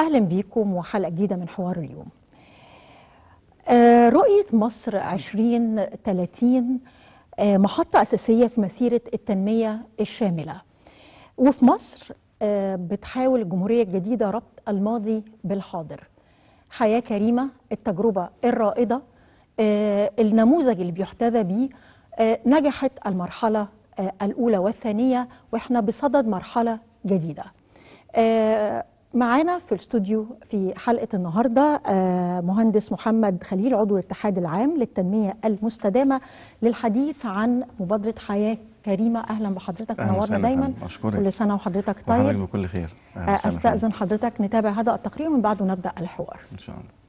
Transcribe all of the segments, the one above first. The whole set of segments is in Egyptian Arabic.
أهلا بيكم وحلقة جديدة من حوار اليوم آه، رؤية مصر 2030 آه، محطة أساسية في مسيرة التنمية الشاملة وفي مصر آه، بتحاول الجمهورية الجديدة ربط الماضي بالحاضر حياة كريمة التجربة الرائدة آه، النموذج اللي بيحتذى بيه آه، نجحت المرحلة آه، الأولى والثانية وإحنا بصدد مرحلة جديدة آه، معانا في الاستوديو في حلقة النهاردة آه، مهندس محمد خليل عضو الاتحاد العام للتنمية المستدامة للحديث عن مبادرة حياة كريمة أهلا بحضرتك أهلا منورنا وسهلا دايما فندم. أشكرك. كل سنة وحضرتك وحضرتك طيب بكل خير أهلا آه، وسهلا أستأذن فندم. حضرتك نتابع هذا التقرير ومن بعده نبدأ الحوار إن شاء الله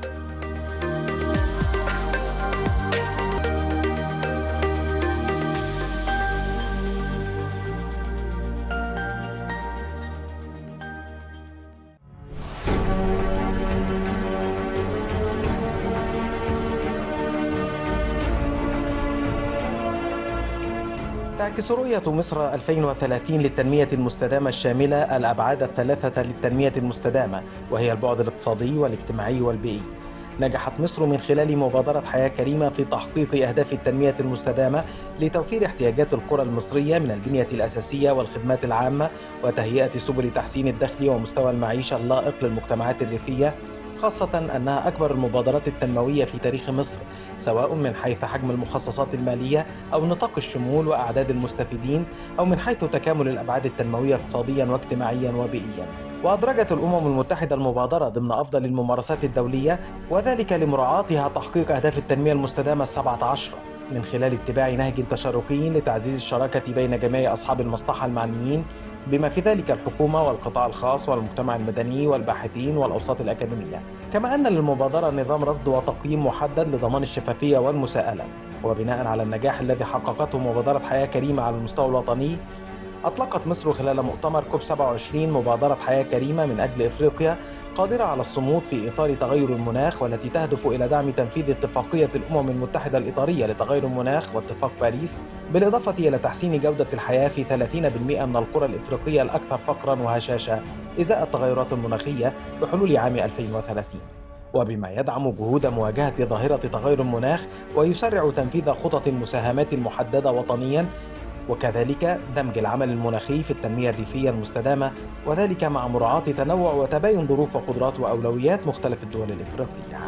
تعكس رؤية مصر 2030 للتنمية المستدامة الشاملة الأبعاد الثلاثة للتنمية المستدامة وهي البعد الاقتصادي والاجتماعي والبيئي. نجحت مصر من خلال مبادرة حياة كريمة في تحقيق أهداف التنمية المستدامة لتوفير احتياجات القرى المصرية من البنية الأساسية والخدمات العامة وتهيئة سبل تحسين الدخل ومستوى المعيشة اللائق للمجتمعات الريفية خاصة أنها أكبر المبادرات التنموية في تاريخ مصر سواء من حيث حجم المخصصات المالية أو نطاق الشمول وأعداد المستفيدين أو من حيث تكامل الأبعاد التنموية اقتصاديا واجتماعيا وبيئيا وأدرجت الأمم المتحدة المبادرة ضمن أفضل الممارسات الدولية وذلك لمراعاتها تحقيق أهداف التنمية المستدامة السبعة عشر من خلال اتباع نهج تشاركي لتعزيز الشراكة بين جميع أصحاب المصلحة المعنيين بما في ذلك الحكومة والقطاع الخاص والمجتمع المدني والباحثين والأوساط الأكاديمية كما أن للمبادرة نظام رصد وتقييم محدد لضمان الشفافية والمساءلة وبناء على النجاح الذي حققته مبادرة حياة كريمة على المستوى الوطني أطلقت مصر خلال مؤتمر كوب 27 مبادرة حياة كريمة من أجل إفريقيا قادرة على الصمود في إطار تغير المناخ والتي تهدف إلى دعم تنفيذ اتفاقية الأمم المتحدة الإطارية لتغير المناخ واتفاق باريس بالإضافة إلى تحسين جودة الحياة في 30% من القرى الإفريقية الأكثر فقرا وهشاشة إزاء التغيرات المناخية بحلول عام 2030 وبما يدعم جهود مواجهة ظاهرة تغير المناخ ويسرع تنفيذ خطط المساهمات المحددة وطنيا وكذلك دمج العمل المناخي في التنمية الريفية المستدامة وذلك مع مراعاة تنوع وتباين ظروف وقدرات وأولويات مختلف الدول الإفريقية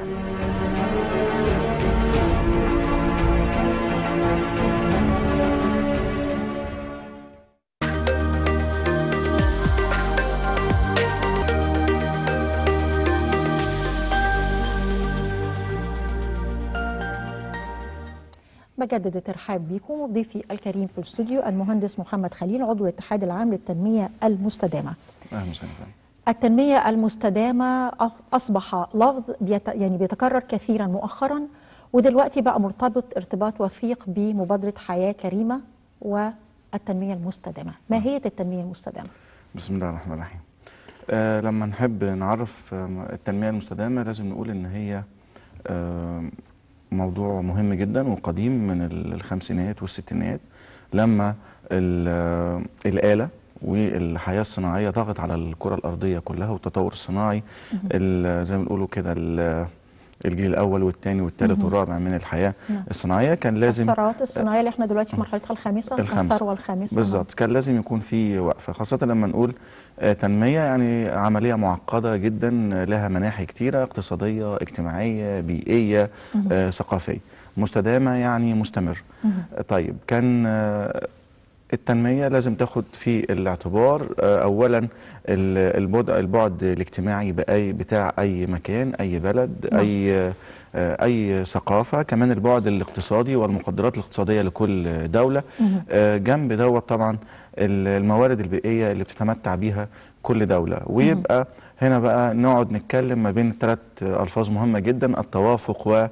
بجدد الترحاب بكم وبضيفي الكريم في الاستوديو المهندس محمد خليل عضو الاتحاد العام للتنمية المستدامة أهلا وسهلا فندم. التنمية المستدامة أ- أصبح لفظ بيت يعني بيتكرر كثيرا مؤخرا ودلوقتي بقى مرتبط ارتباط وثيق بمبادرة حياة كريمة والتنمية المستدامة ما هي التنمية المستدامة؟ بسم الله الرحمن الرحيم آه لما نحب نعرف آه، التنمية المستدامة لازم نقول إن هي آه موضوع مهم جدا وقديم من ال- الخمسينات والستينات لما ال- آه، الآلة والحياة الصناعية ضغط على الكرة الأرضية كلها والتطور الصناعي ال- زي ما بنقولوا كده ال- الجيل الأول والثاني والثالث والرابع من الحياة نعم. الصناعية كان لازم الثروات الصناعية اللي احنا دلوقتي في مرحلتها الخامسة الخامسة. الثروة الخامسة بالظبط كان لازم يكون في وقفه خاصه لما نقول آه، تنميه يعني عمليه معقده جدا آه، لها مناحي كتيره اقتصاديه اجتماعيه بيئيه آه، ثقافيه مستدامه يعني مستمر آه، طيب كان آه، التنميه لازم تاخد في الاعتبار آه، اولا ال- البعد البعد الاجتماعي باي بتاع اي مكان اي بلد نعم. اي آه، اي ثقافه كمان البعد الاقتصادي والمقدرات الاقتصاديه لكل دوله آه، جنب دوت طبعا ال- الموارد البيئيه اللي بتتمتع بيها كل دوله ويبقى هنا بقى نقعد نتكلم ما بين ثلاث الفاظ مهمه جدا التوافق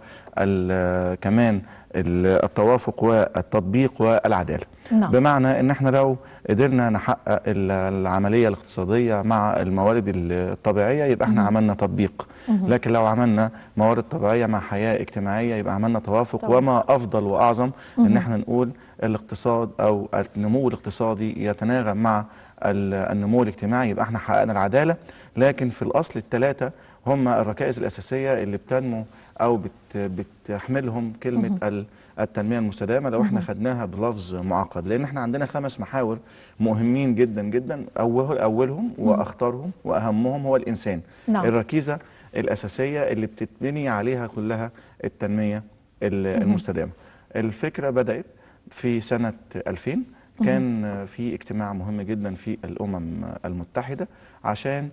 وكمان التوافق والتطبيق والعداله نعم. بمعنى ان احنا لو قدرنا نحقق ال- العمليه الاقتصاديه مع الموارد الطبيعيه يبقى احنا عملنا تطبيق لكن لو عملنا موارد طبيعيه مع حياه اجتماعيه يبقى عملنا توافق توافق. وما افضل واعظم ان احنا نقول الاقتصاد او النمو الاقتصادي يتناغم مع ال- النمو الاجتماعي يبقى احنا حققنا العداله لكن في الاصل الثلاثه هم الركائز الاساسيه اللي بتنمو او بت بتحملهم كلمه ال- التنميه المستدامه لو احنا خدناها بلفظ معقد لان احنا عندنا خمس محاور مهمين جدا جدا اول اولهم واخطرهم واهمهم هو الانسان نعم. الركيزه الاساسيه اللي بتتبني عليها كلها التنميه ال- المستدامه الفكره بدات في سنه 2000 كان في اجتماع مهم جدا في الامم المتحده عشان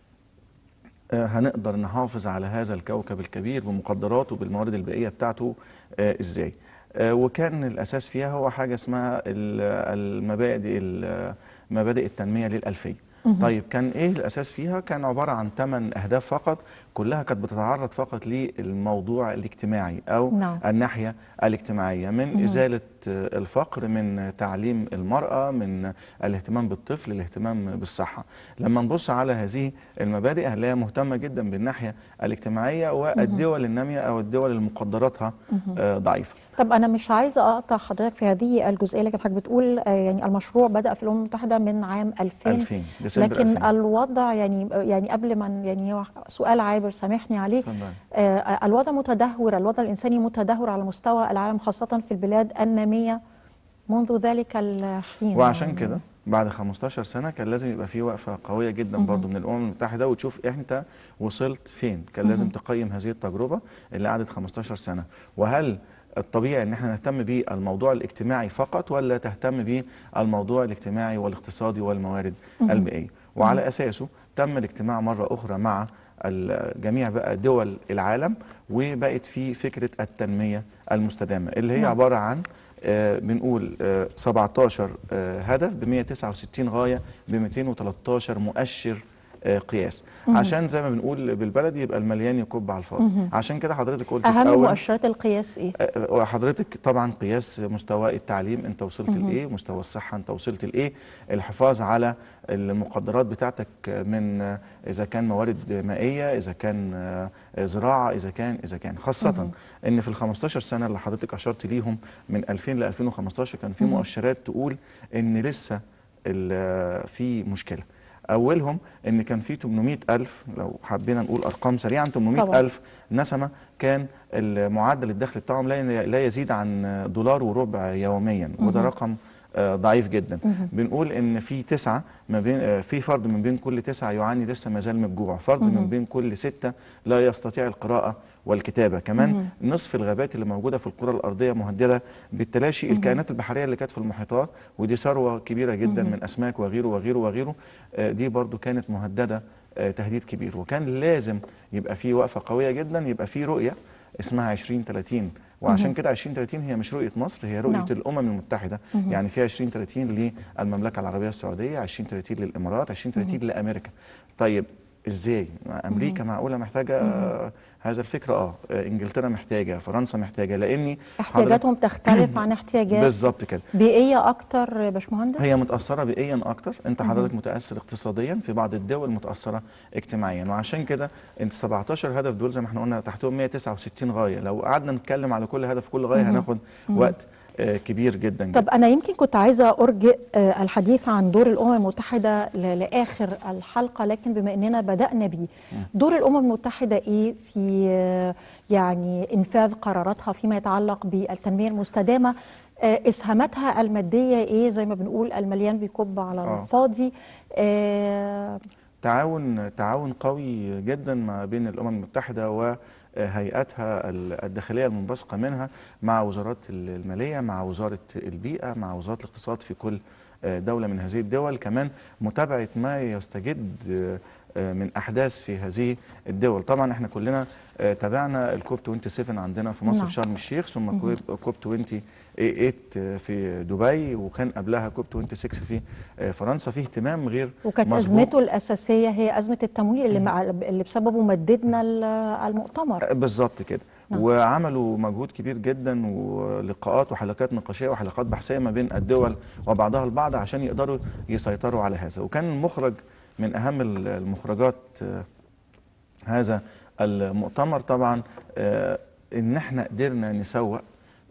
آه، هنقدر نحافظ على هذا الكوكب الكبير بمقدراته بالموارد البيئيه بتاعته آه، ازاي آه، وكان الاساس فيها هو حاجه اسمها ال- المبادئ ال- مبادئ التنميه للالفيه طيب كان ايه الاساس فيها كان عباره عن ثمان اهداف فقط كلها كانت بتتعرض فقط للموضوع الاجتماعي او نعم. الناحيه الاجتماعيه من ازاله آه، الفقر من تعليم المراه من الاهتمام بالطفل الاهتمام بالصحه لما نبص على هذه المبادئ هنلاقيها مهتمه جدا بالناحيه الاجتماعيه والدول الناميه او الدول اللي مقدراتها آه، ضعيفه طب انا مش عايزه اقطع حضرتك في هذه الجزئيه لكن حضرتك بتقول آه، يعني المشروع بدا في الامم المتحده من عام 2000 2000 ديسمبر لكن 2000. الوضع يعني يعني قبل ما ن- يعني هو سؤال عابر سامحني عليه اتفضل. آه، الوضع متدهور الوضع الانساني متدهور على مستوى العالم خاصه في البلاد الناميه منذ ذلك الحين وعشان يعني. كده بعد 15 سنه كان لازم يبقى في وقفه قويه جدا برضو من الامم المتحده وتشوف انت وصلت فين كان لازم تقيم هذه التجربه اللي قعدت 15 سنه وهل الطبيعي ان احنا نهتم بالموضوع الاجتماعي فقط ولا تهتم بالموضوع الاجتماعي والاقتصادي والموارد البيئيه وعلى اساسه تم الاجتماع مره اخرى مع ال- جميع بقى دول العالم وبقت في فكره التنميه المستدامه اللي هي نعم. عباره عن آه، بنقول آه، 17 آه، هدف ب 169 غايه ب 213 مؤشر آه، قياس عشان زي ما بنقول بالبلدي يبقى المليان يكب على الفاضي عشان كده حضرتك قلت في اهم اول مؤشرات القياس ايه آه، وحضرتك طبعا قياس مستوى التعليم انت وصلت لايه مستوى الصحه انت وصلت لايه الحفاظ على المقدرات بتاعتك من آه، اذا كان موارد مائيه اذا كان آه، زراعه اذا كان اذا كان خاصه ان في ال 15 سنه اللي حضرتك اشرت ليهم من 2000 ل 2015 كان في مؤشرات تقول ان لسه ال- في مشكله اولهم ان كان في 800 الف لو حبينا نقول ارقام سريعا 800 طبعاً. الف نسمه كان المعدل الدخل بتاعهم لا لا يزيد عن دولار وربع يوميا وده رقم آه، ضعيف جدا بنقول ان في تسعه ما بين آه، في فرد من بين كل تسعه يعاني لسه ما زال من الجوع فرد من بين كل سته لا يستطيع القراءه والكتابه كمان نصف الغابات اللي موجوده في الكره الارضيه مهدده بالتلاشي الكائنات البحريه اللي كانت في المحيطات ودي ثروه كبيره جدا من اسماك وغيره وغيره وغيره آه، دي برضو كانت مهدده آه، تهديد كبير وكان لازم يبقى في وقفه قويه جدا يبقى في رؤيه اسمها 2030 وعشان كده 2030 هي مش رؤيه مصر هي رؤيه نعم. الامم المتحده يعني في 2030 للمملكه العربيه السعوديه 2030 للامارات 2030 لامريكا طيب ازاي امريكا معقوله محتاجه آه، هذا الفكر اه آه، انجلترا محتاجه فرنسا محتاجه لاني احتياجاتهم تختلف عن احتياجات بالظبط كده بيئيه اكتر يا باشمهندس هي متأثرة بيئيا أكتر، أنت حضرتك متأثر اقتصاديا في بعض الدول متأثرة اجتماعيا، وعشان كده أنت 17 هدف دول زي ما احنا قلنا تحتهم 169 غاية، لو قعدنا نتكلم على كل هدف كل غاية هناخد وقت آه، كبير جدا جدا. طب أنا يمكن كنت عايزة أرجئ آه، الحديث عن دور الأمم المتحدة ل- لآخر الحلقة لكن بما أننا بدأنا بيه دور الأمم المتحدة إيه في آه، يعني إنفاذ قراراتها فيما يتعلق بالتنمية المستدامة آه، إسهاماتها المادية إيه زي ما بنقول المليان بيكب على آه. الفاضي آه، تعاون تعاون قوي جدا ما بين الامم المتحده وهيئاتها الداخليه المنبثقه منها مع وزارات الماليه مع وزاره البيئه مع وزاره الاقتصاد في كل دوله من هذه الدول كمان متابعه ما يستجد من احداث في هذه الدول طبعا احنا كلنا تابعنا الكوب 27 عندنا في مصر نعم. في شرم الشيخ ثم كوب كوب 28 في دبي وكان قبلها كوب 26 في فرنسا في اهتمام غير وكانت مسبوق. أزمته الأساسية هي أزمة التمويل اللي, مع اللي بسببه مددنا ال- المؤتمر بالظبط كده نعم. وعملوا مجهود كبير جدا ولقاءات وحلقات نقاشيه وحلقات بحثيه ما بين الدول وبعضها البعض عشان يقدروا يسيطروا على هذا وكان المخرج من اهم المخرجات آه، هذا المؤتمر طبعا آه، ان احنا قدرنا نسوق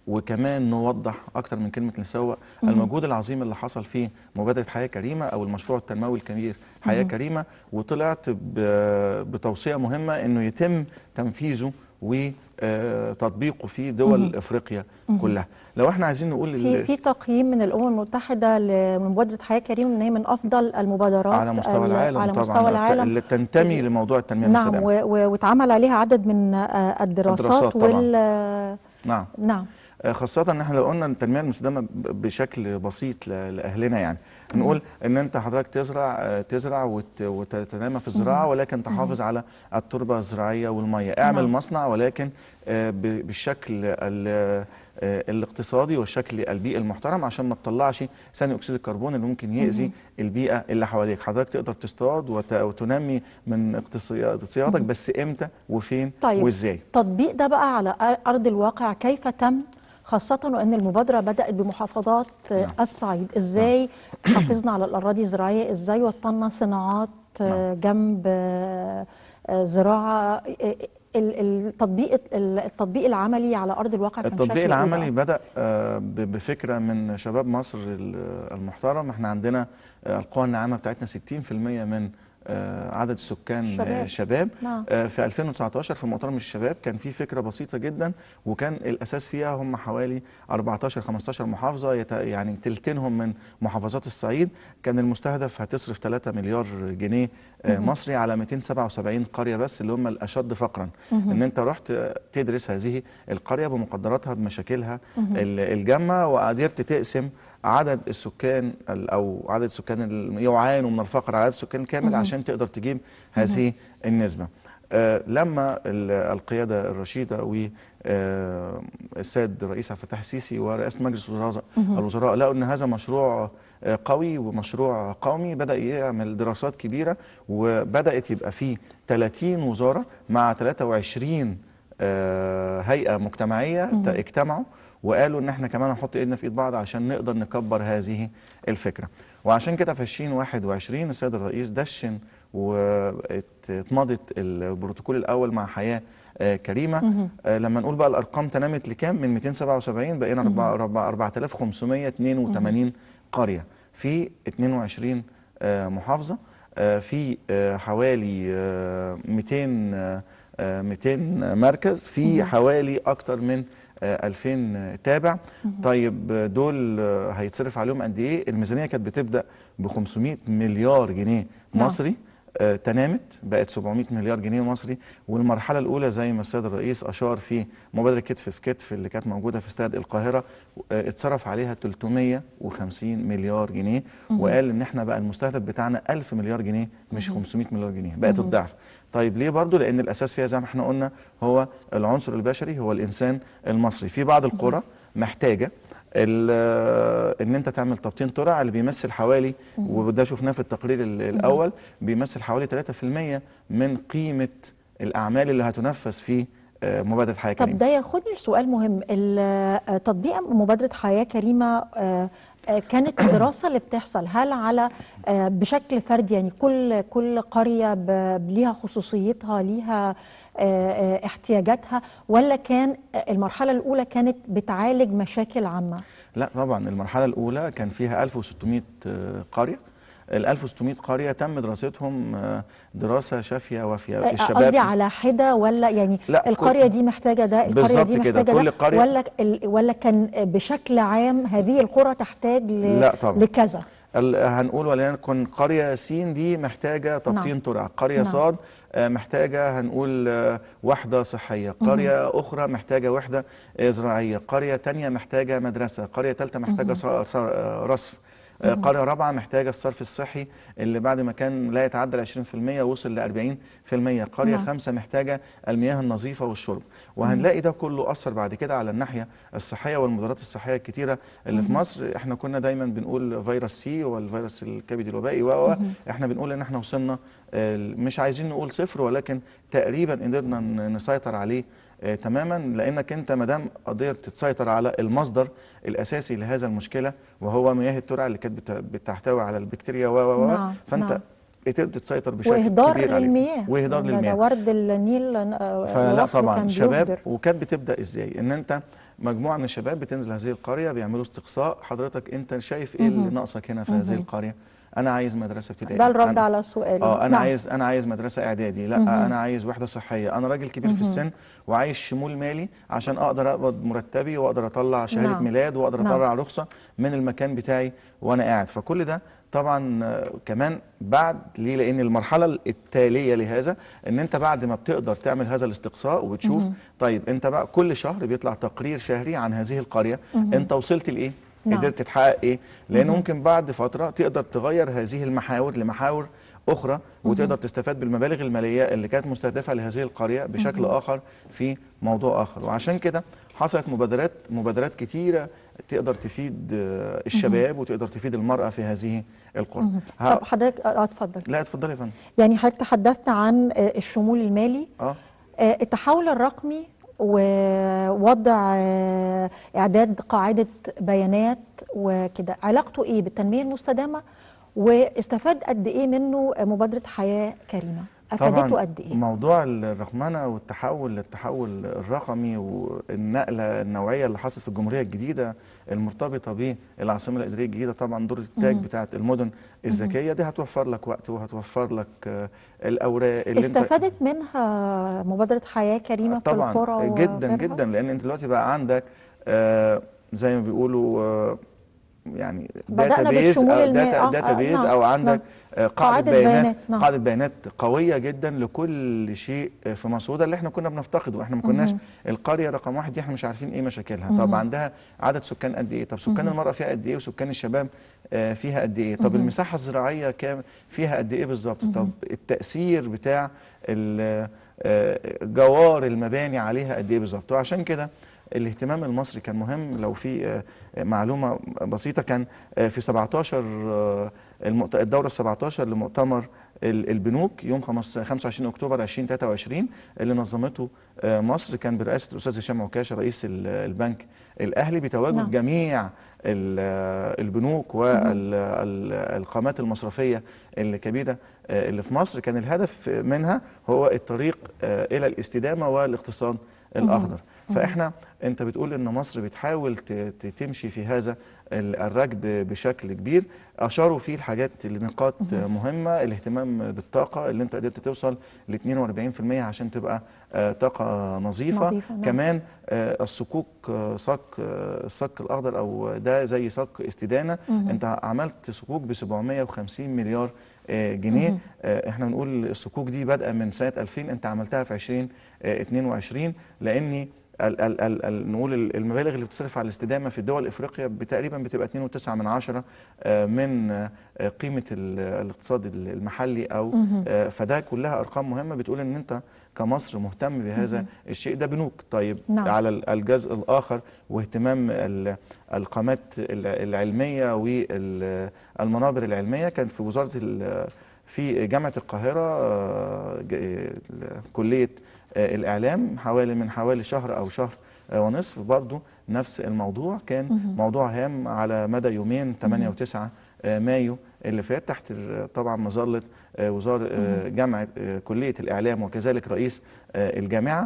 وكمان نوضح اكتر من كلمه نسوق المجهود العظيم اللي حصل في مبادره حياه كريمه او المشروع التنموي الكبير حياه كريمه وطلعت ب- بتوصيه مهمه انه يتم تنفيذه وتطبيقه في دول افريقيا كلها لو احنا عايزين نقول في ال- في تقييم من الامم المتحده لمبادره حياه كريمه ان هي من افضل المبادرات على مستوى ال- العالم على طبعا مستوى العالم اللي تنتمي لموضوع التنميه نعم المستدامه و- و- واتعمل عليها عدد من آه، الدراسات الدراسات طبعاً. وال نعم نعم آه، خاصة ان احنا لو قلنا التنمية المستدامة ب- بشكل بسيط ل- لأهلنا يعني نقول ان انت حضرتك تزرع آه، تزرع وت- وتتنامى في الزراعة ولكن تحافظ على التربة الزراعية والمية اعمل نعم. مصنع ولكن آه، ب- بالشكل ال- آه، الاقتصادي والشكل البيئي المحترم عشان ما تطلعش ثاني اكسيد الكربون اللي ممكن يأذي البيئة اللي حواليك حضرتك تقدر تصطاد وت- وتنمي من اقتصي- اقتصادك بس امتى وفين طيب وازاي التطبيق ده بقى على أ- ارض الواقع كيف تم خاصة وأن المبادرة بدأت بمحافظات آه، نعم. الصعيد إزاي حافظنا على الأراضي الزراعية إزاي وطننا صناعات آه، جنب آه، آه، زراعة آه، ال- التطبيق ال- التطبيق العملي على أرض الواقع كان شكله التطبيق إيه بقى؟ العملي بدأ آه، ب- بفكرة من شباب مصر ال- المحترم احنا عندنا آه، القوى الناعمة بتاعتنا 60% من آه، عدد السكان شباب. شباب, شباب. نعم. آه، في 2019 في مؤتمر الشباب كان في فكرة بسيطة جدا وكان الأساس فيها هم حوالي 14 15 محافظة يت- يعني تلتينهم من محافظات الصعيد كان المستهدف هتصرف 3 مليار جنيه آه، مصري على 277 قرية بس اللي هم الأشد فقرا ان انت رحت تدرس هذه القرية بمقدراتها بمشاكلها ال- الجامة وقدرت تقسم عدد السكان ال- او عدد السكان اللي يعانوا من الفقر على عدد السكان الكامل عشان تقدر تجيب هذه النسبة آه، لما ال- القيادة الرشيدة والسيد الرئيس عبد الفتاح السيسي ورئاسة مجلس الوزراء الوزراء لقوا ان هذا مشروع آه، قوي ومشروع قومي بدأ يعمل دراسات كبيرة وبدأت يبقى فيه 30 وزارة مع 23 آه، هيئة مجتمعية ت- اجتمعوا وقالوا ان احنا كمان هنحط ايدنا في ايد بعض عشان نقدر نكبر هذه الفكره وعشان كده في 2021 السيد الرئيس دشن واتمضت البروتوكول الاول مع حياه آه، كريمه آه، لما نقول بقى الارقام تنامت لكام من 277 بقينا 4582 قريه في 22 آه، محافظه آه، في آه، حوالي آه، 200 آه، آه، 200 مركز في حوالي اكتر من آه، 2000 تابع طيب آه، دول آه، هيتصرف عليهم قد ايه الميزانيه كانت بتبدا ب 500 مليار جنيه نعم. مصري آه، تنامت بقت 700 مليار جنيه مصري والمرحله الاولى زي ما السيد الرئيس اشار في مبادره كتف في كتف اللي كانت موجوده في استاد القاهره آه، اتصرف عليها 350 مليار جنيه وقال ان احنا بقى المستهدف بتاعنا 1000 مليار جنيه مش 500 مليار جنيه بقت الضعف طيب ليه برضو لان الاساس فيها زي ما احنا قلنا هو العنصر البشري هو الانسان المصري في بعض القرى محتاجه ال- ان انت تعمل تبطين ترع اللي بيمثل حوالي وده شفناه في التقرير ال- الاول بيمثل حوالي 3% من قيمه الاعمال اللي هتنفذ في آه، مبادره حياه طب كريمه ده ياخدني لسؤال مهم ال- آه، تطبيق مبادرة حياة كريمة آه، آه، كانت الدراسة اللي بتحصل هل على آه، بشكل فردي يعني كل كل قرية ب- ليها خصوصيتها ليها آه، آه، احتياجاتها ولا كان آه، المرحلة الأولى كانت بتعالج مشاكل عامة؟ لا طبعا المرحله الاولى كان فيها 1600 آه، قريه ال 1600 قريه تم دراستهم آه، دراسه شافيه وافيه آه، قصدي على حدة ولا يعني لا، القرية كل- دي محتاجة ده القرية بالظبط دي كده، محتاجة كل ده قرية- ولا ال- ولا كان بشكل عام هذه القرى تحتاج ل- لا طبعا. لكذا ال- هنقول وليكن قرية س دي محتاجة تبطين نعم. ترع قرية نعم. صاد آه، محتاجة هنقول آه، وحدة صحية قرية أخرى محتاجة وحدة آه، زراعية قرية تانية محتاجة مدرسة قرية تالتة محتاجة ص- ص- آه، رصف آه، قرية رابعة محتاجة الصرف الصحي اللي بعد ما كان لا يتعدى ال 20% وصل ل 40% قرية نعم. خمسة محتاجة المياه النظيفة والشرب وهنلاقي ده كله أثر بعد كده على الناحية الصحية والمدارات الصحية الكتيرة اللي في مصر احنا كنا دايما بنقول فيروس سي والفيروس الكبدي الوبائي و احنا بنقول ان احنا وصلنا آه، مش عايزين نقول صفر ولكن تقريبا قدرنا ن- نسيطر عليه آه، تماما لانك انت ما دام قدرت تسيطر على المصدر الاساسي لهذا المشكله وهو مياه الترع اللي كانت بت- بتحتوي على البكتيريا و و و نعم، فانت نعم. قدرت تسيطر بشكل واهدار كبير عليه للمياه واهدار ده- ده للمياه ورد النيل آه، فلا لوحده طبعا كان شباب بيهدر. وكانت بتبدا ازاي ان انت مجموعه من الشباب بتنزل هذه القريه بيعملوا استقصاء حضرتك انت شايف ايه اللي ناقصك هنا في هذه القريه انا عايز مدرسه ابتدائيه ده الرد أنا- على سؤالي اه انا نعم. عايز انا عايز مدرسه اعدادي لا انا عايز وحده صحيه انا راجل كبير في السن وعايز شمول مالي عشان اقدر اقبض مرتبي واقدر اطلع شهاده نعم. ميلاد واقدر نعم. اطلع رخصه من المكان بتاعي وانا قاعد فكل ده طبعا آه، كمان بعد ليه لان المرحله التاليه لهذا ان انت بعد ما بتقدر تعمل هذا الاستقصاء وبتشوف طيب انت بقى كل شهر بيطلع تقرير شهري عن هذه القريه انت وصلت لايه نعم. قدرت تحقق ايه لان ممكن بعد فتره تقدر تغير هذه المحاور لمحاور اخرى وتقدر تستفاد بالمبالغ الماليه اللي كانت مستهدفه لهذه القريه بشكل اخر في موضوع اخر وعشان كده حصلت مبادرات مبادرات كتيره تقدر تفيد آه، الشباب وتقدر تفيد المراه في هذه القرى ه- طب حضرتك اه اتفضل لا اتفضلي يا فندم يعني حضرتك تحدثت عن آه، الشمول المالي اه آه، التحول الرقمي ووضع آه، اعداد قاعده بيانات وكده علاقته ايه بالتنميه المستدامه واستفاد قد ايه منه مبادره حياه كريمه افادته قد ايه موضوع الرقمنه والتحول للتحول الرقمي والنقله النوعيه اللي حصلت في الجمهوريه الجديده المرتبطه بالعاصمه الاداريه الجديده طبعا دور التاج بتاعه المدن الذكيه دي هتوفر لك وقت وهتوفر لك آه، الاوراق اللي انت استفادت منها مبادره حياه كريمه في طبعا القرى جدا وغيرها؟ جدا لان انت دلوقتي بقى عندك آه زي ما بيقولوا آه يعني بدأنا database بالشمول أو المائي. data- آه، آه، database نعم، او عندك نعم. آه قاعدة قاعده بيانات بيانات، نعم. قاعده بيانات قويه جدا لكل شيء في مصر وده اللي احنا كنا بنفتقده احنا ما كناش القريه رقم واحد دي احنا مش عارفين ايه مشاكلها طب عندها عدد سكان قد ايه طب سكان المراه فيها قد ايه وسكان الشباب آه، فيها قد ايه طب المساحه الزراعيه كام فيها قد ايه بالظبط طب التاثير بتاع ال- آه، جوار المباني عليها قد ايه بالظبط وعشان كده الاهتمام المصري كان مهم لو في آه، معلومه بسيطه كان آه، في 17 آه، المؤت- الدوره ال 17 لمؤتمر ال- البنوك يوم خمس- 25 اكتوبر 2023 اللي نظمته آه، مصر كان برئاسه الاستاذ هشام عكاشه رئيس ال- البنك الاهلي بتواجد نعم. جميع ال- آه، البنوك والقامات المصرفيه الكبيره آه، اللي في مصر كان الهدف منها هو الطريق آه، الى الاستدامه والاقتصاد الاخضر فاحنا انت بتقول ان مصر بتحاول ت- ت- تمشي في هذا ال- الركب بشكل كبير اشاروا فيه الحاجات لنقاط مهمه الاهتمام بالطاقه اللي انت قدرت توصل ل 42% عشان تبقى آه، طاقه نظيفه نظيفة، نعم. كمان آه، الصكوك آه، صك آه، الصك الاخضر او ده زي صك استدانه انت عملت صكوك ب 750 مليار آه، جنيه آه، احنا بنقول الصكوك دي بادئه من سنه 2000 انت عملتها في 2022 لاني ال ال ال ال نقول ال- المبالغ اللي بتصرف على الاستدامه في الدول الافريقيه تقريبا بتبقى 2.9 من عشرة آه، من آه، قيمه ال- الاقتصاد ال- المحلي او آه، فده كلها ارقام مهمه بتقول ان انت كمصر مهتم بهذا الشيء ده بنوك طيب نعم. على ال- الجزء الاخر واهتمام ال- القامات ال- العلميه والمنابر العلميه كانت في وزاره ال- في جامعه القاهره آه، ج- ال- كليه آه، الاعلام حوالي من حوالي شهر او شهر آه، ونصف برضو نفس الموضوع كان موضوع هام على مدى يومين 8 و9 مايو اللي فات تحت ال- طبعا مظله آه، وزاره آه، جامعه آه، كليه الاعلام وكذلك رئيس آه، الجامعه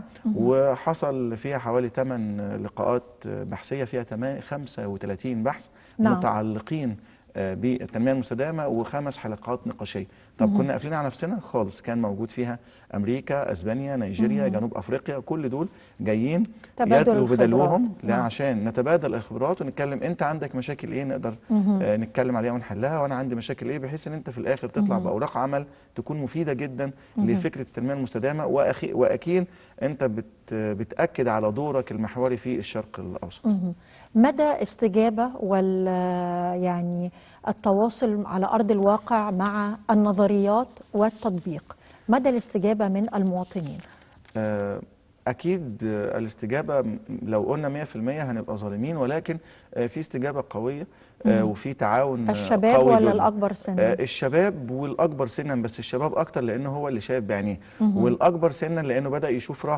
وحصل فيها حوالي 8 لقاءات آه، بحثيه فيها تما- 35 بحث نعم. متعلقين آه، بالتنميه المستدامه وخمس حلقات نقاشيه طب كنا قافلين على نفسنا خالص كان موجود فيها امريكا اسبانيا نيجيريا جنوب افريقيا كل دول جايين تبادل يدلوا الخبرات. بدلوهم لا نعم. عشان نتبادل الخبرات ونتكلم انت عندك مشاكل ايه نقدر آه نتكلم عليها ونحلها وانا عندي مشاكل ايه بحيث ان انت في الاخر تطلع باوراق عمل تكون مفيده جدا لفكره التنميه المستدامه وأخي واكيد انت بت بتاكد على دورك المحوري في الشرق الاوسط مهم. مدى استجابة وال يعني التواصل على أرض الواقع مع النظريات والتطبيق مدى الاستجابة من المواطنين آه، اكيد آه، الاستجابه م- لو قلنا 100% هنبقى ظالمين ولكن آه، في استجابه قويه آه، وفي تعاون آه، الشباب قوي ولا جداً. الأكبر سنا آه، الشباب والاكبر سنا بس الشباب اكتر لانه هو اللي شايف بعينيه والاكبر سنا لانه بدا يشوف راحه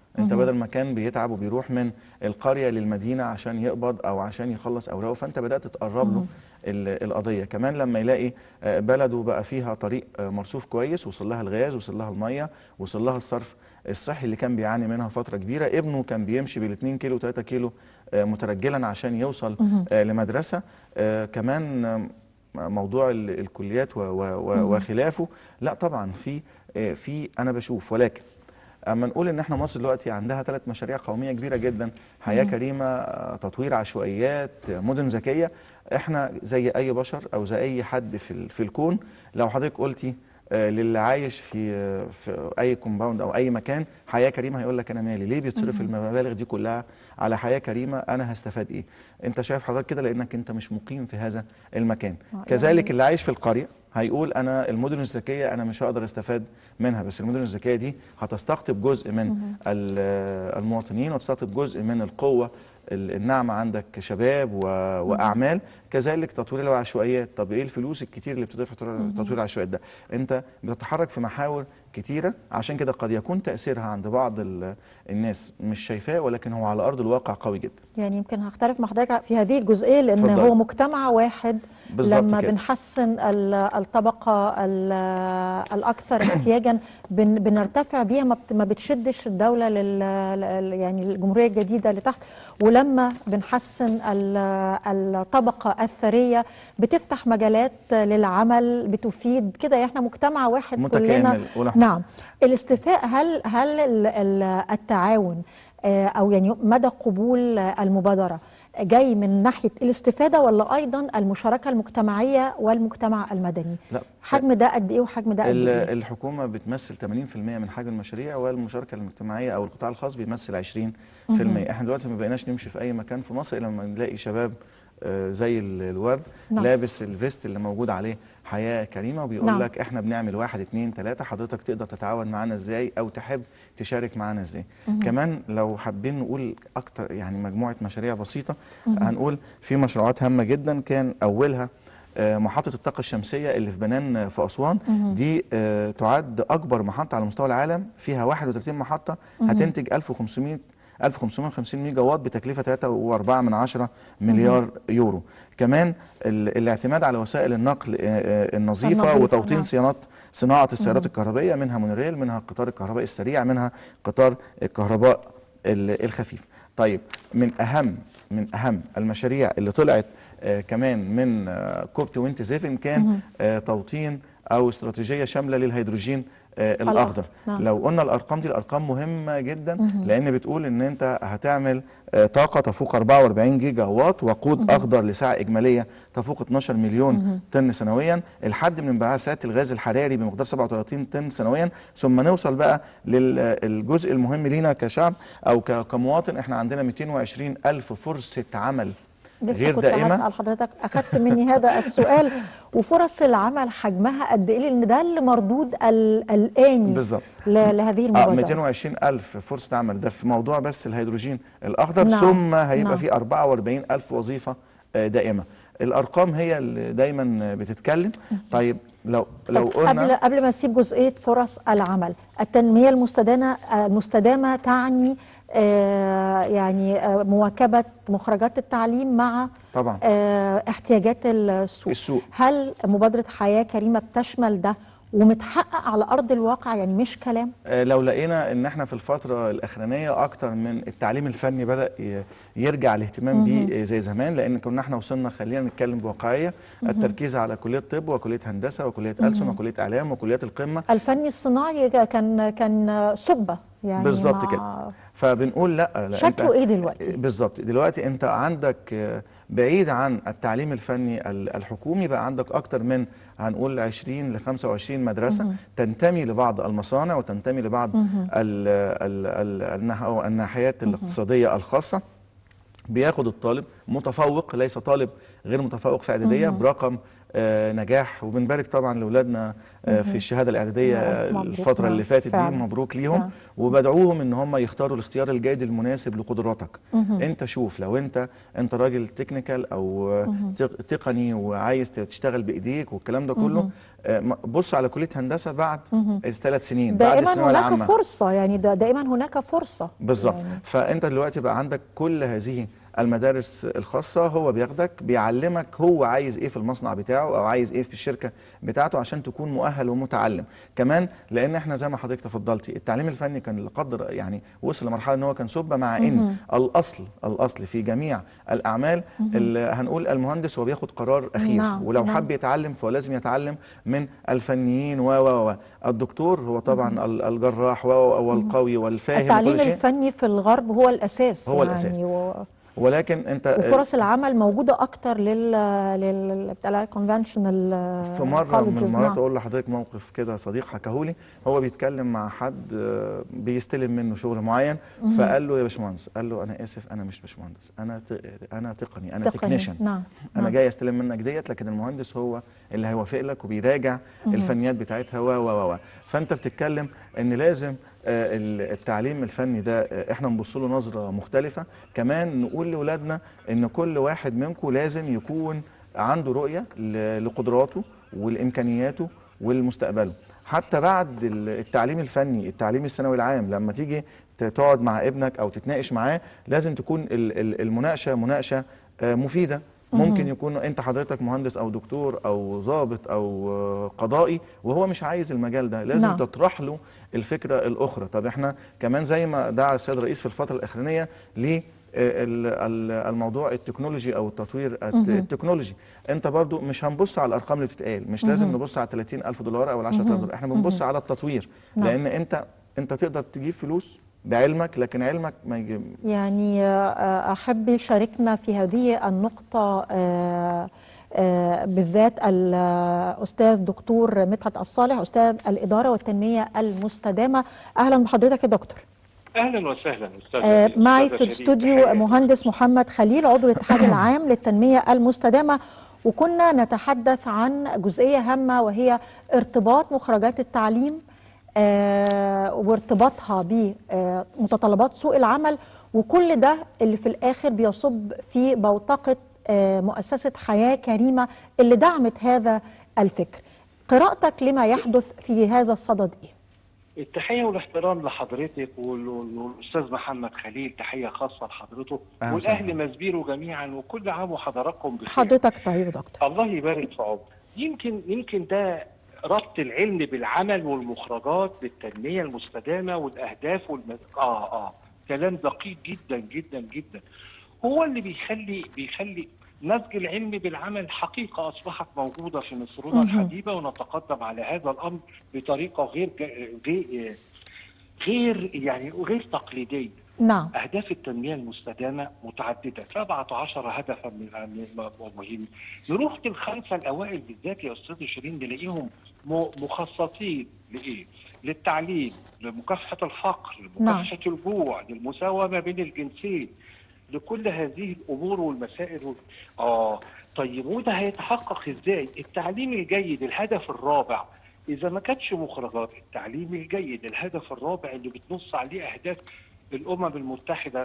انت بدل ما كان بيتعب وبيروح من القريه للمدينه عشان يقبض او عشان يخلص اوراقه فانت بدات تقرب له ال- القضيه كمان لما يلاقي آه، بلده بقى فيها طريق آه، مرصوف كويس وصل لها الغاز وصل لها الميه وصل لها الصرف الصحي اللي كان بيعاني منها فتره كبيره ابنه كان بيمشي بال 2 كيلو 3 كيلو آه، مترجلا عشان يوصل آه، لمدرسه آه، كمان آه، موضوع ال- الكليات و- و- و- وخلافه لا طبعا في آه، في انا بشوف ولكن اما نقول ان احنا مصر دلوقتي عندها ثلاث مشاريع قوميه كبيره جدا حياه كريمه آه، تطوير عشوائيات آه، مدن ذكيه احنا زي اي بشر او زي اي حد في ال- في الكون لو حضرتك قلتي آه، للي عايش في آه، في اي كومباوند او اي مكان حياه كريمه هيقول لك انا مالي ليه بيتصرف المبالغ دي كلها على حياه كريمه انا هستفاد ايه انت شايف حضرتك كده لانك انت مش مقيم في هذا المكان آه، كذلك يعني- اللي عايش في القريه هيقول انا المدن الذكيه انا مش هقدر استفاد منها بس المدن الذكيه دي هتستقطب جزء من ال- المواطنين وتستقطب جزء من القوه ال- الناعمه عندك شباب و... واعمال كذلك تطوير العشوائيات طب ايه الفلوس الكتير اللي بتدفع في تطوير- تطوير العشوائيات ده انت بتتحرك في محاور كتيره عشان كده قد يكون تاثيرها عند بعض ال... الناس مش شايفاه ولكن هو على ارض الواقع قوي جدا يعني يمكن هختلف مع حضرتك في هذه الجزئيه لان اتفضلي. هو مجتمع واحد بالظبط لما كده. بنحسن ال- الطبقه ال- الاكثر احتياجا بن بنرتفع بيها ما بت- ما بتشدش الدوله لل لل- يعني الجمهوريه الجديده لتحت ولما بنحسن ال- الطبقه الثريه بتفتح مجالات للعمل بتفيد كده احنا مجتمع واحد كلنا متكامل وله- نعم الاستيفاء هل هل ال- ال- التعاون آه، او يعني مدى قبول آه، المبادره جاي من ناحيه الاستفاده ولا ايضا المشاركه المجتمعيه والمجتمع المدني لا حجم ده قد ايه وحجم ده قد ال- ايه الحكومه بتمثل 80% من حجم المشاريع والمشاركه المجتمعيه او القطاع الخاص بيمثل 20% احنا دلوقتي ما بقيناش نمشي في اي مكان في مصر الا لما نلاقي شباب آه، زي ال- الورد نعم. لابس الفيست اللي موجود عليه حياه كريمه وبيقول نعم. لك احنا بنعمل واحد اتنين تلاته حضرتك تقدر تتعاون معانا ازاي او تحب تشارك معانا ازاي كمان لو حابين نقول اكتر يعني مجموعه مشاريع بسيطه هنقول في مشروعات هامه جدا كان اولها آه، محطة الطاقة الشمسية اللي في بنان آه، في أسوان دي آه، تعد أكبر محطة على مستوى العالم فيها 31 محطة هتنتج 1500 1550 ميجا وات بتكلفة 3.4 من عشرة مليار يورو كمان ال- الاعتماد على وسائل النقل آه، آه، النظيفة النظيفة، وتوطين نعم. صيانات صناعة السيارات الكهربائية منها مونوريل منها القطار الكهربائي السريع منها قطار الكهرباء ال- الخفيف طيب من أهم من أهم المشاريع اللي طلعت آه، كمان من آه، كوب 27 كان آه، توطين أو استراتيجية شاملة للهيدروجين آه، الأخضر، الأخضر نعم. لو قلنا الأرقام دي الأرقام مهمة جدا لأن بتقول إن أنت هتعمل آه، طاقة تفوق 44 جيجا وات وقود أخضر لسعة إجمالية تفوق 12 مليون طن سنويا الحد من انبعاثات الغاز الحراري بمقدار 37 طن سنويا ثم نوصل بقى للجزء المهم لينا كشعب أو ك- كمواطن إحنا عندنا 220 ألف فرصة عمل لسه غير كنت دائمة هسأل حضرتك أخدت مني هذا السؤال وفرص العمل حجمها قد إيه لأن ده اللي مردود ال- الآني بالظبط ل- لهذه اه المبادرة 220 ألف فرصة عمل ده في موضوع بس الهيدروجين الأخضر نعم، ثم هيبقى نعم. في 44 ألف وظيفة آه، دائمة الأرقام هي اللي دايما بتتكلم طيب لو لو طب قبل قلنا قبل ما نسيب جزئيه فرص العمل التنميه المستدامه المستدامه تعني آه يعني آه مواكبه مخرجات التعليم مع طبعا آه احتياجات السوق السوق هل مبادره حياه كريمه بتشمل ده ومتحقق على ارض الواقع يعني مش كلام آه، لو لقينا ان احنا في الفتره الاخرانيه اكتر من التعليم الفني بدا ي- يرجع الاهتمام بيه آه، زي زمان لان كنا احنا وصلنا خلينا نتكلم بواقعيه التركيز على كليه طب وكليه هندسه وكليه ألسن وكليه اعلام وكليات القمه الفني الصناعي كان كان سبه يعني بالظبط مع- كده فبنقول لا, لا شكله أنت- ايه دلوقتي بالظبط دلوقتي انت عندك آه، بعيد عن التعليم الفني ال- الحكومي بقى عندك اكتر من هنقول 20 ل 25 مدرسه تنتمي لبعض المصانع وتنتمي لبعض ال ال ال النح- أو الناحيات الاقتصاديه الخاصه بياخد الطالب متفوق ليس طالب غير متفوق في اعداديه برقم آه، نجاح وبنبارك طبعا لاولادنا آه، في الشهاده الاعداديه ألف مبروك. الفتره اللي نعم، فاتت دي فعلا. مبروك فعلا. ليهم وبدعوهم ان هم يختاروا الاختيار الجيد المناسب لقدراتك انت شوف لو انت انت راجل تكنيكال او تق- تقني وعايز تشتغل بايديك والكلام ده كله آه، م- بص على كليه هندسه بعد الثلاث سنين بعد دائما الثانويه هناك العامه فرصه يعني دا دائما هناك فرصه بالظبط يعني فانت دلوقتي بقى عندك كل هذه المدارس الخاصة هو بياخدك بيعلمك هو عايز ايه في المصنع بتاعه او عايز ايه في الشركة بتاعته عشان تكون مؤهل ومتعلم كمان لان احنا زي ما حضرتك تفضلتي التعليم الفني كان لقدر يعني وصل لمرحلة ان هو كان سبة مع ان الاصل الاصل في جميع الاعمال اللي هنقول المهندس هو بياخد قرار اخير نعم، ولو نعم. حب يتعلم فهو لازم يتعلم من الفنيين و و و الدكتور هو طبعا ال- الجراح و- و- والقوي والفاهم التعليم وكل شيء الفني في الغرب هو الاساس هو يعني الأساس. و... ولكن انت وفرص العمل موجوده اكتر لل لل بتاع الكونفنشنال في مره من المرات اقول لحضرتك موقف كده صديق حكاهولي هو بيتكلم مع حد آه، بيستلم منه شغل معين فقال له يا باشمهندس قال له انا اسف انا مش باشمهندس انا ت... انا تقني انا تكنيشن نعم انا نعم. جاي استلم منك ديت لكن المهندس هو اللي هيوافق لك وبيراجع الفنيات بتاعتها و و و فانت بتتكلم ان لازم آه، ال- التعليم الفني ده آه، احنا نبص له نظره مختلفه كمان نقول لاولادنا ان كل واحد منكم لازم يكون عنده رؤيه ل- لقدراته والامكانياته والمستقبله حتى بعد ال- التعليم الفني التعليم الثانوي العام لما تيجي ت- تقعد مع ابنك او تتناقش معاه لازم تكون ال- ال- المناقشه مناقشه آه، مفيده ممكن يكون انت حضرتك مهندس او دكتور او ضابط او آه، قضائي وهو مش عايز المجال ده لازم نعم. نعم. تطرح له الفكره الاخرى طب احنا كمان زي ما دعا السيد الرئيس في الفتره الاخرانيه ل الموضوع التكنولوجي او التطوير الت- التكنولوجي انت برضو مش هنبص على الارقام اللي بتتقال مش لازم نبص على 30 الف دولار او 10000 دولار احنا بنبص على التطوير نعم. لان انت انت تقدر تجيب فلوس بعلمك لكن علمك ما يجيب يعني آه، أحب يشاركنا في هذه النقطة آه، آه، بالذات الأستاذ دكتور مدحت الصالح أستاذ الإدارة والتنمية المستدامة أهلا بحضرتك يا دكتور اهلا وسهلا استاذ آه، معي أستاذة في شيرين. الاستوديو تحياتي. مهندس محمد خليل عضو الاتحاد العام للتنمية المستدامة وكنا نتحدث عن جزئية هامة وهي ارتباط مخرجات التعليم آه، وارتباطها بمتطلبات سوق العمل وكل ده اللي في الآخر بيصب في بوتقة آه، مؤسسة حياة كريمة اللي دعمت هذا الفكر قراءتك لما يحدث في هذا الصدد إيه؟ التحيه والاحترام لحضرتك وال- والاستاذ محمد خليل تحيه خاصه لحضرته أهلا والاهل وسهلا. مسبيرو جميعا وكل عام وحضراتكم بخير حضرتك طيب يا دكتور الله يبارك في عمرك يمكن يمكن ده ربط العلم بالعمل والمخرجات للتنميه المستدامه والاهداف والم... اه اه كلام دقيق جدا جدا جدا هو اللي بيخلي بيخلي نسج العلم بالعمل حقيقه اصبحت موجوده في مصرنا مهم. الحبيبه ونتقدم على هذا الامر بطريقه غير غير غير يعني غير تقليديه نعم أهداف التنمية المستدامة متعددة 17 هدفا من مهم نروح للخمسة الأوائل بالذات يا أستاذ شيرين نلاقيهم م- مخصصين لإيه؟ للتعليم لمكافحة الفقر لمكافحة الجوع للمساواة ما بين الجنسين لكل هذه الأمور والمسائل وال... آه طيب وده هيتحقق إزاي؟ التعليم الجيد الهدف الرابع إذا ما كانتش مخرجات التعليم الجيد الهدف الرابع اللي بتنص عليه أهداف الامم المتحده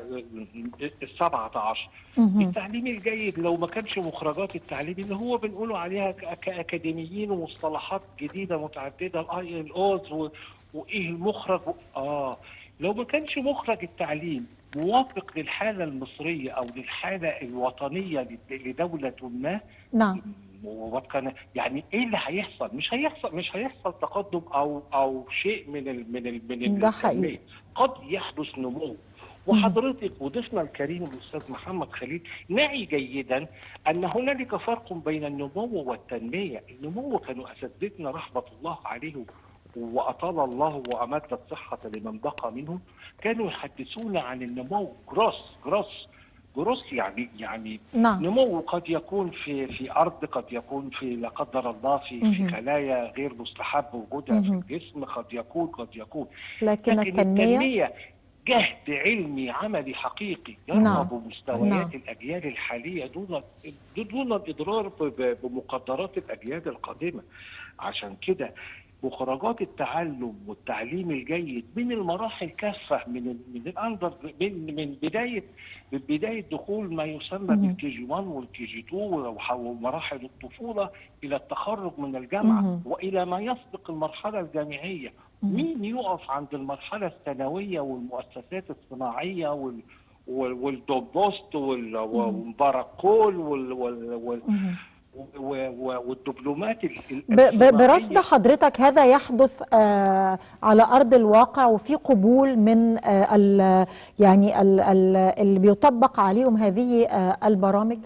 السبعة عشر مهم. التعليم الجيد لو ما كانش مخرجات التعليم اللي هو بنقوله عليها ك- كاكاديميين ومصطلحات جديده متعدده الاي ال اوز وايه المخرج و... اه لو ما كانش مخرج التعليم موافق للحاله المصريه او للحاله الوطنيه لد- لدوله ما نعم وكان يعني ايه اللي هيحصل؟ مش هيحصل مش هيحصل تقدم او او شيء من ال من ال من ده التنمية. حقيقي. قد يحدث نمو وحضرتك وضيفنا الكريم الاستاذ محمد خليل نعي جيدا ان هنالك فرق بين النمو والتنميه، النمو كانوا اساتذتنا رحمه الله عليهم واطال الله وامد الصحه لمن بقى منهم كانوا يحدثون عن النمو جروس جروس جروس يعني يعني نعم نمو قد يكون في في ارض قد يكون في لا قدر الله في في مهم. خلايا غير مستحب وجودها في مهم. الجسم قد يكون قد يكون لكن التنمية التنميه جهد علمي عملي حقيقي نعم. يرغب مستويات نعم. الاجيال الحاليه دون دون الاضرار ب- ب- بمقدرات الاجيال القادمه عشان كده مخرجات التعلم والتعليم الجيد من المراحل كافه من ال من الاندر من من بدايه من بدايه دخول ما يسمى مهم. بالكي جي 1 والكي جي 2 وح- ومراحل الطفوله الى التخرج من الجامعه مهم. والى ما يسبق المرحله الجامعيه مهم. مين يقف عند المرحله الثانويه والمؤسسات الصناعيه وال وال- والدوبوست وال- والباراكول وال وال وال مهم. و- و- والدبلومات ال- ال- ب- ب- برصد الصناعية. حضرتك هذا يحدث آه، على ارض الواقع وفي قبول من آه، ال- يعني ال- ال- اللي بيطبق عليهم هذه آه، البرامج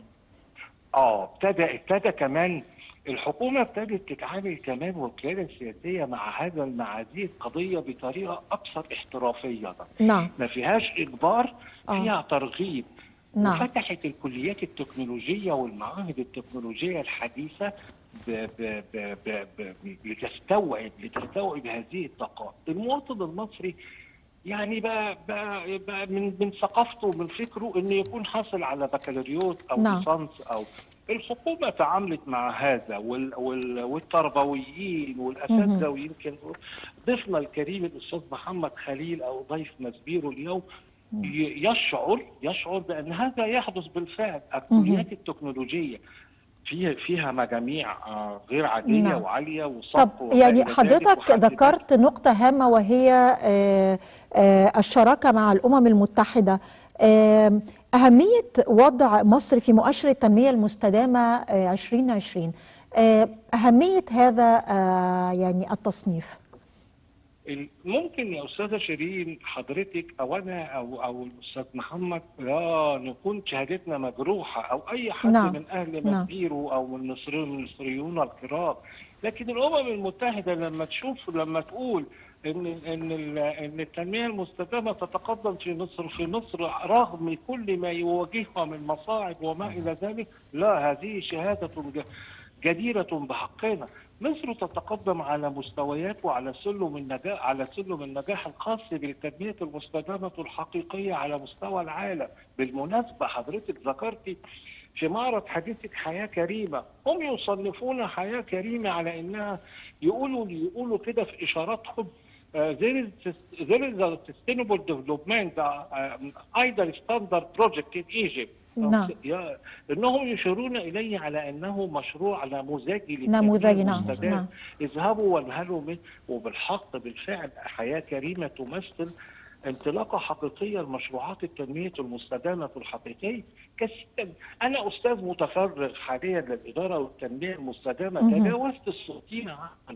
اه ابتدى ابتدى كمان الحكومه ابتدت تتعامل كمان والقياده السياسيه مع هذا مع هذه القضيه بطريقه اكثر احترافيه نعم ما فيهاش اجبار آه. فيها ترغيب نعم وفتحت الكليات التكنولوجيه والمعاهد التكنولوجيه الحديثه ب ب ب ب ب لتستوعب لتستوعب هذه الطاقات المواطن المصري يعني بقى, بقى, بقى من من ثقافته ومن فكره انه يكون حاصل على بكالوريوس او نعم. ليسانس او الحكومه تعاملت مع هذا وال وال والتربويين والاساتذه ويمكن ضيفنا الكريم الاستاذ محمد خليل او ضيف مسبيرو اليوم ي- يشعر يشعر بان هذا يحدث بالفعل الكليات التكنولوجيه فيها فيها مجاميع آه، غير عاديه نعم. وعاليه وصف طب وما يعني إلى ذلك حضرتك وحاسبات. ذكرت نقطة هامة وهي آه، آه، الشراكة مع الأمم المتحدة آم، أهمية وضع مصر في مؤشر التنمية المستدامة آه، 2020 آه، أهمية هذا آه، يعني التصنيف ال- ممكن يا استاذه شيرين حضرتك او انا او او الاستاذ محمد لا نكون شهادتنا مجروحه او اي حد نعم. من اهل نعم. مسبيرو او من مصر المصريون الكرام لكن الامم المتحده لما تشوف لما تقول ان ان ال- ان التنميه المستدامه تتقدم في مصر في مصر رغم كل ما يواجهها من مصاعب وما الى ذلك لا هذه شهاده ج- جديره بحقنا مصر تتقدم على مستويات وعلى سلم النجاح على سلم النجاح الخاص بالتنميه المستدامه الحقيقيه على مستوى العالم بالمناسبه حضرتك ذكرتي في معرض حديثة حياة كريمة هم يصنفون حياة كريمة على إنها يقولوا يقولوا كده في إشاراتهم uh, there is there is a sustainable development uh, either standard project in Egypt نعم. يا- انهم يشيرون اليه على انه مشروع نموذجي للتنمية نموذجي، نعم، المستدامة. نعم. اذهبوا وانهلوا منه وبالحق بالفعل حياه كريمه تمثل انطلاقه حقيقيه لمشروعات التنميه المستدامه الحقيقيه كثيرا انا استاذ متفرغ حاليا للاداره والتنميه المستدامه مهم. تجاوزت الستين عاما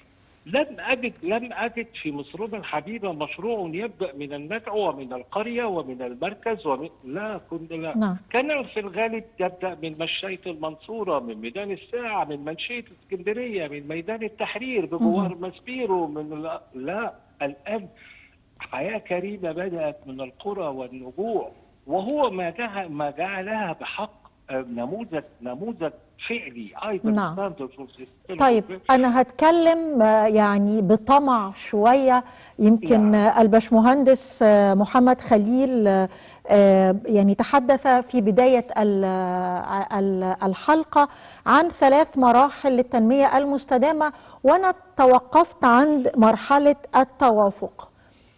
لم اجد لم اجد في مصرنا الحبيبه مشروع يبدا من الندعو ومن القريه ومن المركز ومن لا كنت لا نعم. كان في الغالب يبدا من مشايه المنصوره من ميدان الساعه من منشيه اسكندريه من ميدان التحرير بجوار مسبيرو من لا, لا الان حياه كريمه بدات من القرى والنجوع وهو ما جعل ما جعلها بحق آه، نموذج نموذج فعلي ايضا نعم. standard for sustainable طيب development. أنا هتكلم آه، يعني بطمع شوية يمكن نعم. آه، الباشمهندس آه، محمد خليل آه، آه، يعني تحدث في بداية ال- آه، ال- الحلقة عن ثلاث مراحل للتنمية المستدامة وأنا توقفت عند مرحلة التوافق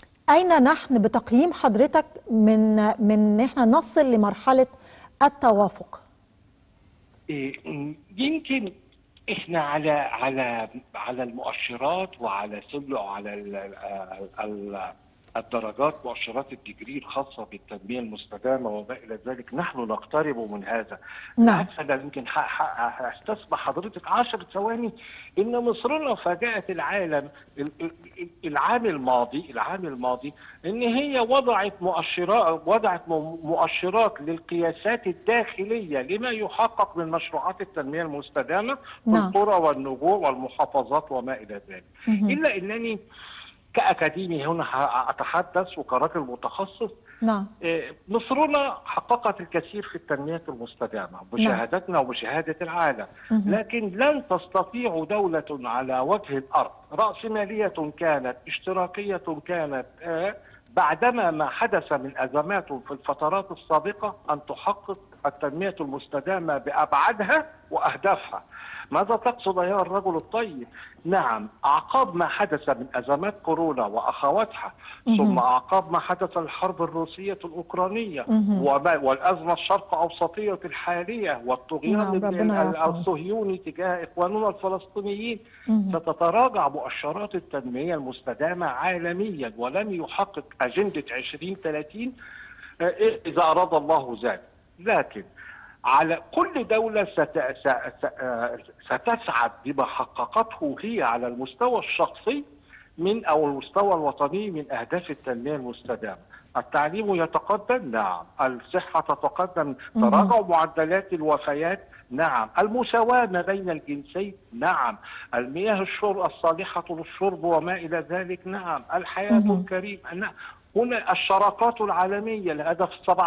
أين نحن بتقييم حضرتك من من إن احنا نصل لمرحلة التوافق؟ إيه، يمكن احنا على على على المؤشرات وعلى سلة وعلى ال ال ال الدرجات مؤشرات الدجري الخاصة بالتنمية المستدامة وما إلى ذلك نحن نقترب من هذا نعم. بالعكس أنا يمكن ح- ح- هستسمح حضرتك عشر ثواني إن مصرنا فاجأت العالم ال- ال- العام الماضي العام الماضي إن هي وضعت مؤشرات وضعت م- مؤشرات للقياسات الداخلية لما يحقق من مشروعات التنمية المستدامة في نعم. القرى والنجوع والمحافظات وما إلى ذلك مهم. إلا أنني كأكاديمي هنا ه- أتحدث وكراجل متخصص نعم إيه، مصرنا حققت الكثير في التنمية المستدامة بشهادتنا وبشهادة العالم مهم. لكن لن تستطيع دولة على وجه الأرض رأسمالية كانت اشتراكية كانت آه، بعدما ما حدث من ازمات في الفترات السابقه ان تحقق التنميه المستدامه بابعادها واهدافها. ماذا تقصد يا الرجل الطيب؟ نعم اعقاب ما حدث من ازمات كورونا واخواتها ثم اعقاب ما حدث الحرب الروسيه الاوكرانيه وما- والازمه الشرق اوسطيه الحاليه والطغيان نعم، ال- ربنا ال- يعفو. الصهيوني تجاه اخواننا الفلسطينيين ستتراجع مؤشرات التنميه المستدامه عالميا ولن يحقق اجنده 2030 آه، اذا اراد الله ذلك لكن على كل دولة ست... س... س... آه، ستسعد بما حققته هي على المستوى الشخصي من أو المستوى الوطني من أهداف التنمية المستدامة التعليم يتقدم نعم الصحة تتقدم تراجع معدلات الوفيات نعم المساواة ما بين الجنسين نعم المياه الشرب الصالحة للشرب وما إلى ذلك نعم الحياة الكريمة نعم هنا الشراكات العالمية الهدف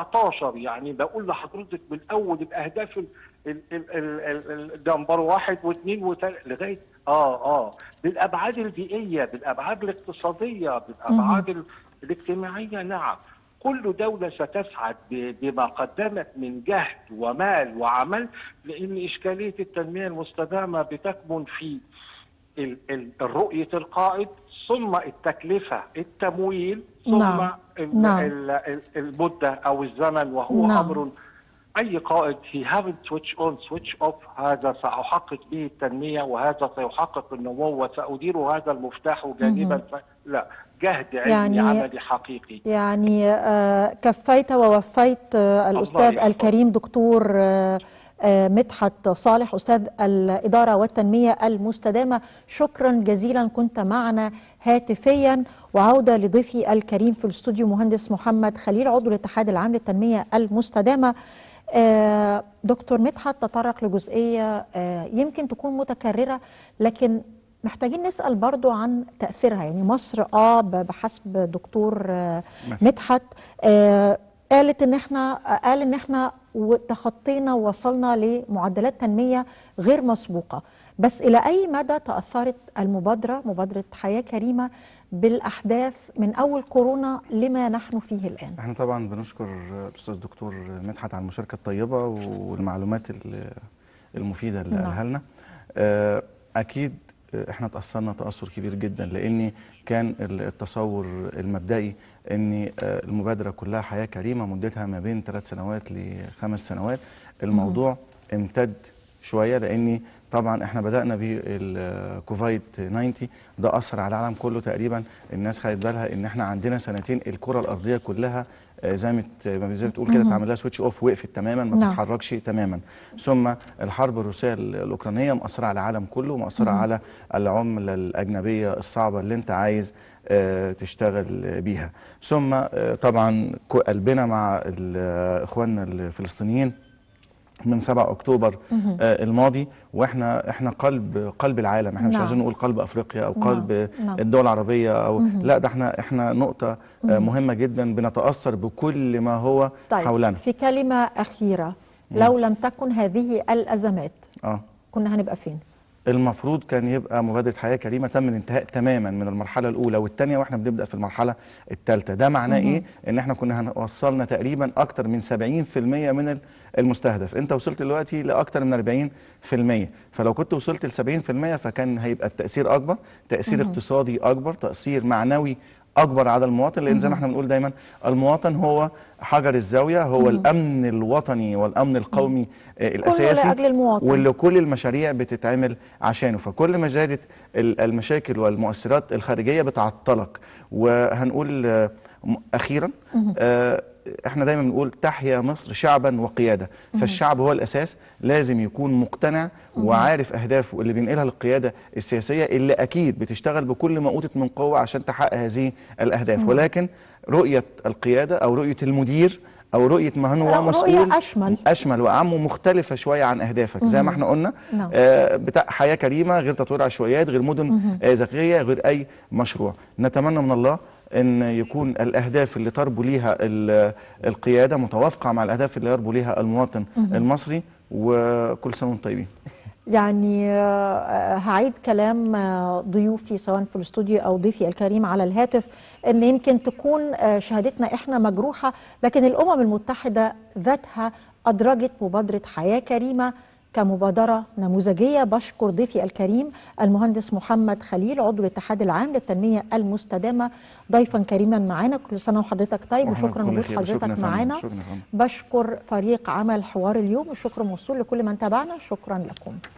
17 يعني بقول لحضرتك من أول الأهداف ال- ال- ال- ال- ال- النمبر واحد واثنين وثلاثة لغاية اه اه بالأبعاد البيئية بالأبعاد الاقتصادية بالأبعاد ال- الاجتماعية نعم كل دولة ستسعد ب- بما قدمت من جهد ومال وعمل لأن إشكالية التنمية المستدامة بتكمن في ال- ال- الرؤية القائد ثم التكلفة التمويل ثم نعم. ال- نعم. ال- ال- المدة أو الزمن وهو نعم. أمر أي قائد he haven't switch on switch off هذا سأحقق به التنمية وهذا سيحقق النمو وسأدير هذا المفتاح جانبا ف... لا جهد علمي يعني- عملي حقيقي يعني آه، كفيت ووفيت آه، الأستاذ يحفظك. الكريم دكتور آه، آه، مدحت صالح أستاذ الإدارة والتنمية المستدامة شكرا جزيلا كنت معنا هاتفيا وعودة لضيفي الكريم في الاستوديو مهندس محمد خليل عضو الاتحاد العام للتنمية المستدامة آه، دكتور مدحت تطرق لجزئية آه، يمكن تكون متكررة لكن محتاجين نسأل برضو عن تأثيرها يعني مصر اه ب- بحسب دكتور آه، مدحت آه، قالت ان احنا قال ان احنا و- تخطينا ووصلنا لمعدلات تنمية غير مسبوقة بس الى اي مدى تأثرت المبادرة مبادرة حياة كريمة بالاحداث من اول كورونا لما نحن فيه الان احنا طبعا بنشكر الاستاذ دكتور مدحت على المشاركه الطيبه والمعلومات ال- المفيده اللي نعم. قالها لنا آه، اكيد احنا تاثرنا تاثر كبير جدا لان كان التصور المبدئي ان آه، المبادره كلها حياه كريمه مدتها ما بين ثلاث سنوات لخمس سنوات الموضوع امتد شويه لان طبعا احنا بدانا بالكوفيد 19 ده اثر على العالم كله تقريبا الناس خدت بالها ان احنا عندنا سنتين الكره الارضيه كلها آه، زي ما ت- ما زي ما بتقول كده اتعمل لها سويتش اوف وقفت تماما ما نعم. بتتحركش تماما ثم الحرب الروسيه ال- الاوكرانيه مأثره على العالم كله مأثره على العمله الاجنبيه الصعبه اللي انت عايز آه، تشتغل بيها ثم آه، طبعا كو- قلبنا مع ال- اخواننا الفلسطينيين من 7 اكتوبر آه الماضي واحنا احنا قلب قلب العالم احنا مش نعم. عايزين نقول قلب افريقيا او نعم. قلب نعم. الدول العربيه او لا ده احنا احنا نقطه آه مهمه جدا بنتاثر بكل ما هو طيب حولنا في كلمة أخيرة لو لم تكن هذه الأزمات اه كنا هنبقى فين؟ المفروض كان يبقى مبادره حياه كريمه تم الانتهاء تماما من المرحله الاولى والثانيه واحنا بنبدا في المرحله الثالثه ده معناه ايه ان احنا كنا هنوصلنا تقريبا اكتر من 70% من ال- المستهدف انت وصلت دلوقتي لاكتر من 40% فلو كنت وصلت ل 70% فكان هيبقى التاثير اكبر تاثير اقتصادي اكبر تاثير معنوي اكبر على المواطن لان زي ما احنا بنقول دايما المواطن هو حجر الزاويه هو الامن الوطني والامن القومي آه، الاساسي لأجل المواطن. واللي كل المشاريع بتتعمل عشانه فكل ما زادت ال- المشاكل والمؤثرات الخارجيه بتعطلك وهنقول آه، م- اخيرا آه، احنا دايما بنقول تحيا مصر شعبا وقياده فالشعب هو الاساس لازم يكون مقتنع وعارف اهدافه اللي بينقلها للقياده السياسيه اللي اكيد بتشتغل بكل ما اوتت من قوه عشان تحقق هذه الاهداف ولكن رؤيه القياده او رؤيه المدير او رؤيه ما هو رؤية مسؤول أشمل. اشمل واعم ومختلفه شويه عن اهدافك زي ما احنا قلنا نعم. آه، بتاع حياه كريمه غير تطوير عشوائيات غير مدن آه، ذكيه غير اي مشروع نتمنى من الله ان يكون الاهداف اللي تربو ليها ال- القياده متوافقه مع الاهداف اللي يربو ليها المواطن المصري وكل سنه وانتم طيبين يعني آه، هعيد كلام آه، ضيوفي سواء في الاستوديو او ضيفي الكريم على الهاتف ان يمكن تكون آه، شهادتنا احنا مجروحه لكن الامم المتحده ذاتها ادرجت مبادره حياه كريمه كمبادرة نموذجية بشكر ضيفي الكريم المهندس محمد خليل عضو الاتحاد العام للتنمية المستدامة ضيفا كريما معنا كل سنة وحضرتك طيب وإحنا وشكرا بكل لوجود خير. شكراً يا حضرتك فندم. معنا شكراً يا فندم. بشكر فريق عمل حوار اليوم والشكر موصول لكل من تابعنا شكرا لكم